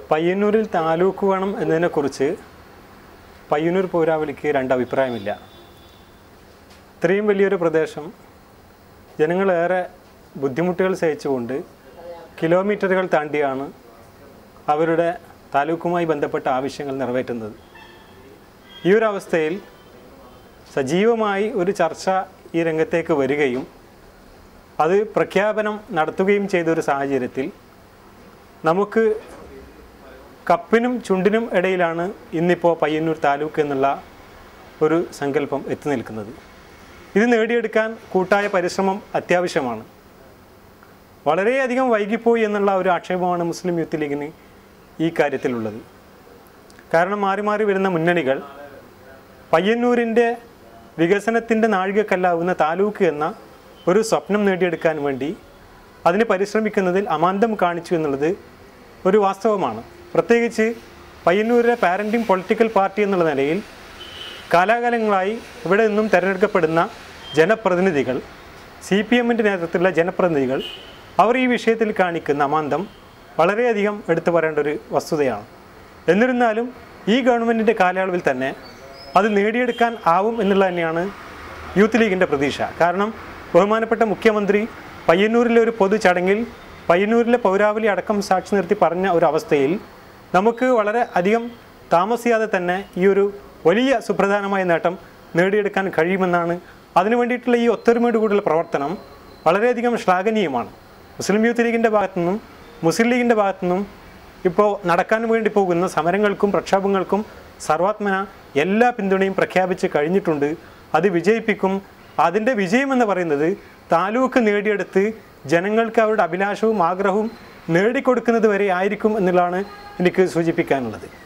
പയ്യന്നൂരിൽ താലൂക്ക് വേണം എന്നതിനെക്കുറിച്ച് പയ്യന്നൂർ പൗരാവലിക്ക് രണ്ട് അഭിപ്രായമില്ല ഇത്രയും വലിയൊരു പ്രദേശം ജനങ്ങളേറെ ബുദ്ധിമുട്ടുകൾ സഹിച്ചുകൊണ്ട് കിലോമീറ്ററുകൾ താണ്ടിയാണ് അവരുടെ താലൂക്കുമായി ബന്ധപ്പെട്ട ആവശ്യങ്ങൾ നിറവേറ്റുന്നത് ഈ ഒരു അവസ്ഥയിൽ സജീവമായി ഒരു ചർച്ച ഈ രംഗത്തേക്ക് വരികയും അത് പ്രഖ്യാപനം നടത്തുകയും ചെയ്ത ഒരു സാഹചര്യത്തിൽ നമുക്ക് കപ്പിനും ചുണ്ടിനും ഇടയിലാണ് ഇന്നിപ്പോൾ പയ്യന്നൂർ താലൂക്ക് എന്നുള്ള ഒരു സങ്കല്പം എത്തി നിൽക്കുന്നത് ഇത് നേടിയെടുക്കാൻ കൂട്ടായ പരിശ്രമം അത്യാവശ്യമാണ് വളരെയധികം വൈകിപ്പോയി എന്നുള്ള ഒരു ആക്ഷേപമാണ് മുസ്ലിം യൂത്ത് ലീഗിന് ഈ കാര്യത്തിലുള്ളത് കാരണം മാറി മാറി വരുന്ന മുന്നണികൾ പയ്യന്നൂരിൻ്റെ വികസനത്തിൻ്റെ നാഴികക്കല്ലാവുന്ന താലൂക്ക് എന്ന ഒരു സ്വപ്നം നേടിയെടുക്കാൻ വേണ്ടി അതിന് പരിശ്രമിക്കുന്നതിൽ അമാന്തം കാണിച്ചു എന്നുള്ളത് ഒരു വാസ്തവമാണ് പ്രത്യേകിച്ച് പയ്യന്നൂരിലെ പാരൻറ്റിംഗ് പൊളിറ്റിക്കൽ പാർട്ടി എന്നുള്ള നിലയിൽ കാലാകാലങ്ങളായി ഇവിടെ നിന്നും തിരഞ്ഞെടുക്കപ്പെടുന്ന ജനപ്രതിനിധികൾ സി പി എമ്മിൻ്റെ നേതൃത്വത്തിലുള്ള ജനപ്രതിനിധികൾ അവർ ഈ വിഷയത്തിൽ കാണിക്കുന്ന അമാന്തം വളരെയധികം എടുത്തു പറയേണ്ട ഒരു വസ്തുതയാണ് എന്നിരുന്നാലും ഈ ഗവൺമെൻറ്റിൻ്റെ കാലയളവിൽ തന്നെ അത് നേടിയെടുക്കാൻ ആവും എന്നുള്ളത് തന്നെയാണ് യൂത്ത് ലീഗിൻ്റെ പ്രതീക്ഷ കാരണം ബഹുമാനപ്പെട്ട മുഖ്യമന്ത്രി പയ്യന്നൂരിലെ ഒരു പൊതു ചടങ്ങിൽ പയ്യന്നൂരിലെ പൗരാവലി അടക്കം സാക്ഷി നിർത്തി പറഞ്ഞ ഒരു അവസ്ഥയിൽ നമുക്ക് വളരെ അധികം താമസിയാതെ തന്നെ ഈ ഒരു വലിയ സുപ്രധാനമായ നേട്ടം നേടിയെടുക്കാൻ കഴിയുമെന്നാണ് അതിനു വേണ്ടിയിട്ടുള്ള ഈ ഒത്തൊരുമയോട് കൂടിയുള്ള പ്രവർത്തനം വളരെയധികം ശ്ലാഘനീയമാണ് മുസ്ലിം യൂത്ത് ലീഗിൻ്റെ ഭാഗത്തു നിന്നും മുസ്ലിം ലീഗിൻ്റെ ഭാഗത്തു നിന്നും ഇപ്പോൾ നടക്കാൻ വേണ്ടി പോകുന്ന സമരങ്ങൾക്കും പ്രക്ഷോഭങ്ങൾക്കും സർവാത്മന എല്ലാ പിന്തുണയും പ്രഖ്യാപിച്ച് കഴിഞ്ഞിട്ടുണ്ട് അത് വിജയിപ്പിക്കും അതിൻ്റെ വിജയം എന്ന് പറയുന്നത് താലൂക്ക് നേടിയെടുത്ത് ജനങ്ങൾക്ക് അവരുടെ അഭിലാഷവും ആഗ്രഹവും നേടിക്കൊടുക്കുന്നത് വരെ ആയിരിക്കും എന്നുള്ളതാണ് എനിക്ക് സൂചിപ്പിക്കാനുള്ളത്